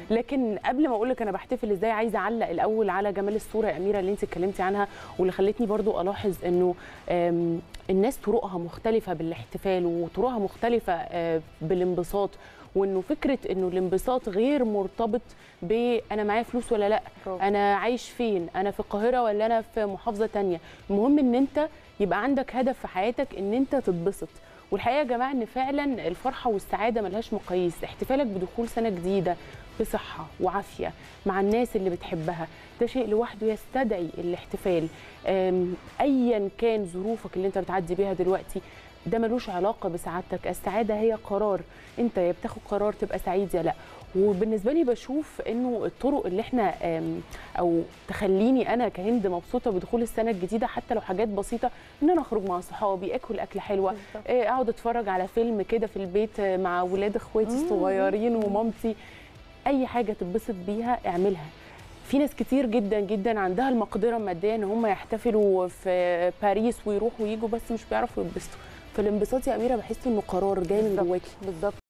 لكن قبل ما اقول لك انا بحتفل ازاي عايزه اعلق الاول على جمال الصوره يا اميره اللي انت اتكلمتي عنها واللي خلتني برضو الاحظ انه آم، الناس طرقها مختلفه بالاحتفال وطرقها مختلفه آه، بالانبساط وانه فكره انه الانبساط غير مرتبط ب انا معايا فلوس ولا لا برافو. انا عايش فين انا في القاهره ولا انا في محافظه تانية المهم ان انت يبقى عندك هدف في حياتك ان انت تتبسط والحقيقه يا جماعه ان فعلا الفرحه والسعاده ملهاش مقاييس احتفالك بدخول سنه جديده بصحه وعافيه مع الناس اللي بتحبها ده شيء لوحده يستدعي الاحتفال أم، ايا كان ظروفك اللي انت بتعدي بيها دلوقتي ده ملوش علاقه بسعادتك السعاده هي قرار انت يا بتاخد قرار تبقى سعيد يا لا وبالنسبه لي بشوف انه الطرق اللي احنا أم، او تخليني انا كهند مبسوطه بدخول السنه الجديده حتى لو حاجات بسيطه ان انا اخرج مع صحابي اكل اكله حلوه بالظبط. إيه، اقعد اتفرج على فيلم كده في البيت آه، مع ولاد اخواتي الصغيرين ومامتي اي حاجه تتبسط بيها اعملها في ناس كتير جدا جدا عندها المقدره الماديه ان هم يحتفلوا في باريس ويروحوا ويجوا بس مش بيعرفوا يتبسطوا فالانبساط يا اميره بحس انه قرار جاي من بالظبط. جواكي بالظبط